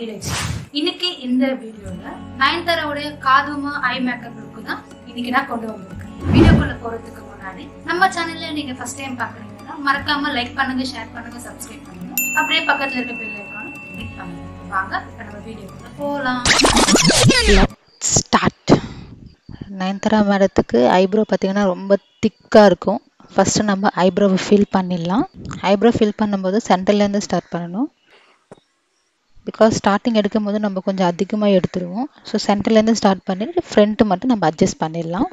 details இன்னைக்கு இந்த வீடியோல நயன்தாராவுடைய காதுமா ஐ மேக்கப் லுக்கு தான் இன்னைக்கு நான் கொண்டு வந்திருக்கேன் வீடியோக்குள்ள போறதுக்கு முன்னாடி நம்ம சேனல்ல நீங்க ஃபர்ஸ்ட் டைம் பாக்குறீங்கன்னா மறக்காம லைக் பண்ணுங்க ஷேர் பண்ணுங்க சப்ஸ்கிரைப் பண்ணுங்க அப்படியே பக்கத்துல இருக்க பெல் ஐக்கான கிளிக் பண்ணுங்க வாங்க இப்ப நம்ம வீடியோக்குள்ள போலாம் ஸ்டார்ட் நயன்தாரா மேடத்துக்கு ஐப்ரோ பார்த்தீங்கன்னா ரொம்ப திக்காக இருக்கும் ஃபஸ்ட்டு நம்ம ஐப்ரோவை ஃபில் பண்ணிடலாம் ஐப்ரோ ஃபில் பண்ணும்போது சென்டர்லேருந்து ஸ்டார்ட் பண்ணணும் பிகாஸ் ஸ்டார்டிங் எடுக்கும் போது நம்ம கொஞ்சம் அதிகமாக எடுத்துருவோம் ஸோ சென்டர்லேருந்து ஸ்டார்ட் பண்ணிட்டு ஃப்ரண்ட்டு மட்டும் நம்ம அட்ஜஸ்ட் பண்ணிடலாம்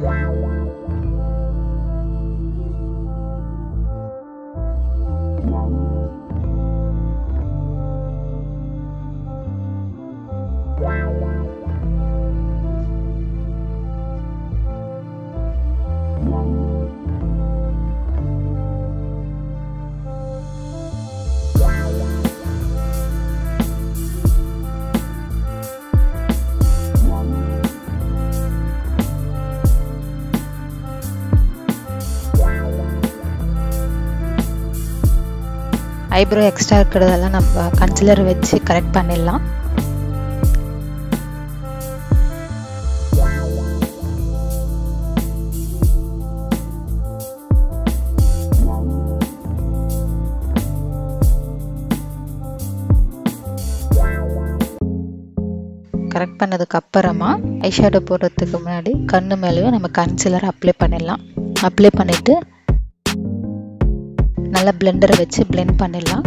ஐப்ரோ எக்ஸ்ட்ரா இருக்கிறதெல்லாம் நம்ம கன்சிலர் வச்சு கரெக்ட் பண்ணிடலாம் கரெக்ட் பண்ணதுக்கு அப்புறமா ஐஷேடோ போடுறதுக்கு முன்னாடி கண்ணு மேலேயும் நம்ம கன்சிலர் அப்ளை பண்ணிடலாம் அப்ளை பண்ணிவிட்டு நல்லா பிளெண்டரை வச்சு பிளெண்ட் பண்ணிடலாம்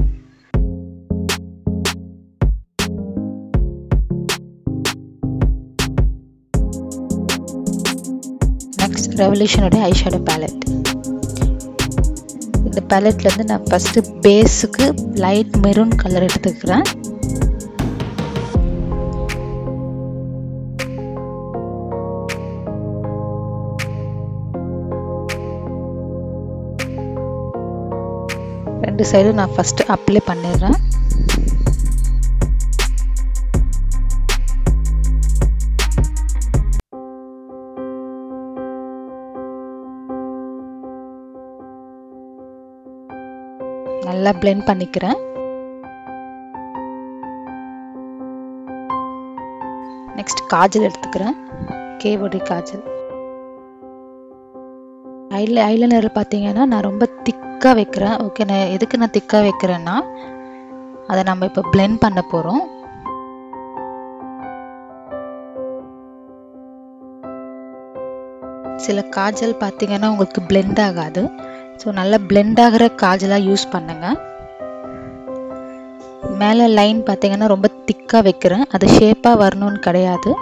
நெக்ஸ்ட் ரெவல்யூஷனுடைய ஐஷேடோ பேலட் இந்த பேலட்லேருந்து நான் ஃபஸ்ட்டு பேஸுக்கு லைட் மெரூன் கலர் எடுத்துக்கிறேன் ரெண்டு சைடும் நான் ஃபஸ்ட்டு அப்ளை பண்ணிடுறேன் நல்லா பிளெண்ட் பண்ணிக்கிறேன் நெக்ஸ்ட் காஜல் எடுத்துக்கிறேன் கேவடி காஜல் ஐல ஐலைனர் பார்த்தீங்கன்னா நான் ரொம்ப திக்காக வைக்கிறேன் ஓகே நான் எதுக்கு நான் திக்காக வைக்கிறேன்னா அதை நம்ம இப்போ பிளெண்ட் பண்ண போகிறோம் சில காஜல் பார்த்தீங்கன்னா உங்களுக்கு பிளெண்ட் ஆகாது ஸோ நல்லா பிளெண்ட் ஆகிற காஜலாக யூஸ் பண்ணுங்க மேலே லைன் பார்த்தீங்கன்னா ரொம்ப திக்காக வைக்கிறேன் அது ஷேப்பாக வரணும்னு கிடையாது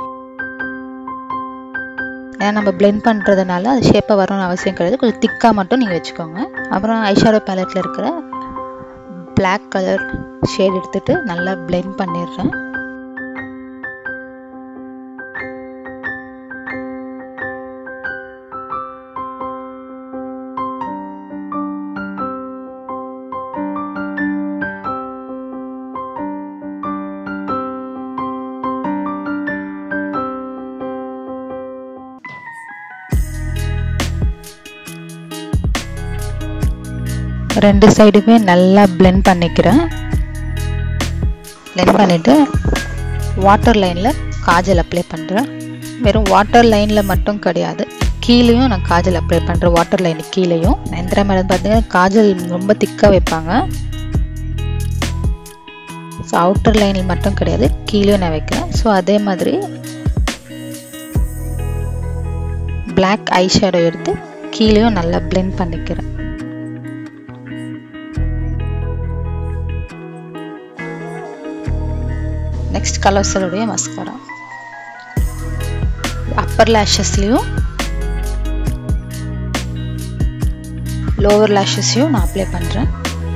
ஏன்னா நம்ம பிளெண்ட் பண்ணுறதுனால அது ஷேப்பாக வரணும்னு அவசியம் கிடையாது கொஞ்சம் திக்காக மட்டும் நீங்கள் வச்சுக்கோங்க அப்புறம் ஐஷாடோ பேலட்டில் இருக்கிற பிளாக் கலர் ஷேட் எடுத்துகிட்டு நல்லா பிளெண்ட் பண்ணிடுறேன் ரெண்டு சைடுமே நல்லா பிளெண்ட் பண்ணிக்கிறேன் பிளெண்ட் பண்ணிவிட்டு வாட்டர் லைனில் காஜல் அப்ளை பண்ணுறேன் வெறும் வாட்டர் லைனில் மட்டும் கிடையாது கீழேயும் நான் காஜல் அப்ளை பண்ணுறேன் வாட்டர் லைனு கீழேயும் நயன்திரா மேடம் பார்த்தீங்கன்னா காஜல் ரொம்ப திக்காக வைப்பாங்க ஸோ அவுட்டர் லைனில் மட்டும் கிடையாது கீழேயும் நான் வைக்கிறேன் ஸோ அதே மாதிரி பிளாக் ஐ ஷேடோ எடுத்து கீழேயும் நல்லா பிளெண்ட் பண்ணிக்கிறேன் நெக்ஸ்ட் கலர்ஸருடைய மஸ்காரா அப்பர் லேஷஸ்லேயும் லோவர் லேஷஸையும் நான் அப்ளை பண்ணுறேன்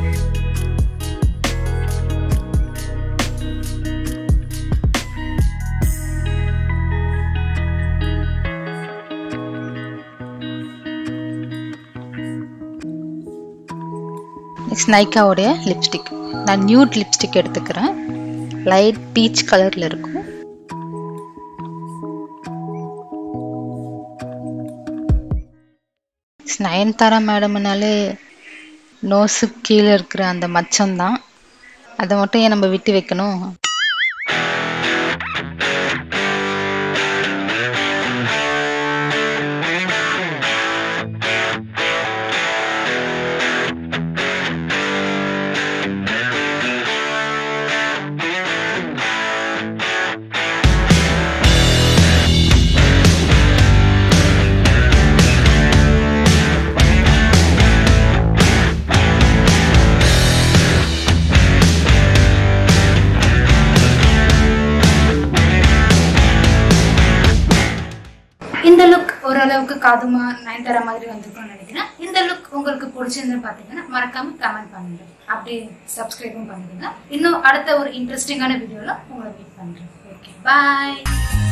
நெக்ஸ்ட் நைக்காவுடைய லிப்ஸ்டிக் நான் நியூட் லிப்ஸ்டிக் எடுத்துக்கிறேன் லைட் பீச் கலரில் இருக்கும் நயன்தாரா மேடம்னாலே நோஸு கீழே இருக்கிற அந்த மச்சம் தான் அதை மட்டும் ஏன் நம்ம விட்டு வைக்கணும் காதுமா நயன்தாரா மாதிரி வந்திருக்கும்னு நினைக்கிறேன் இந்த லுக் உங்களுக்கு பிடிச்சிருந்து பாத்தீங்கன்னா மறக்காம கமெண்ட் பண்ணுங்க அப்படியே சப்ஸ்கிரைபும் பண்ணுங்க இன்னும் அடுத்த ஒரு இன்ட்ரெஸ்டிங்கான வீடியோல உங்களை மீட் பண்றேன் ஓகே பாய்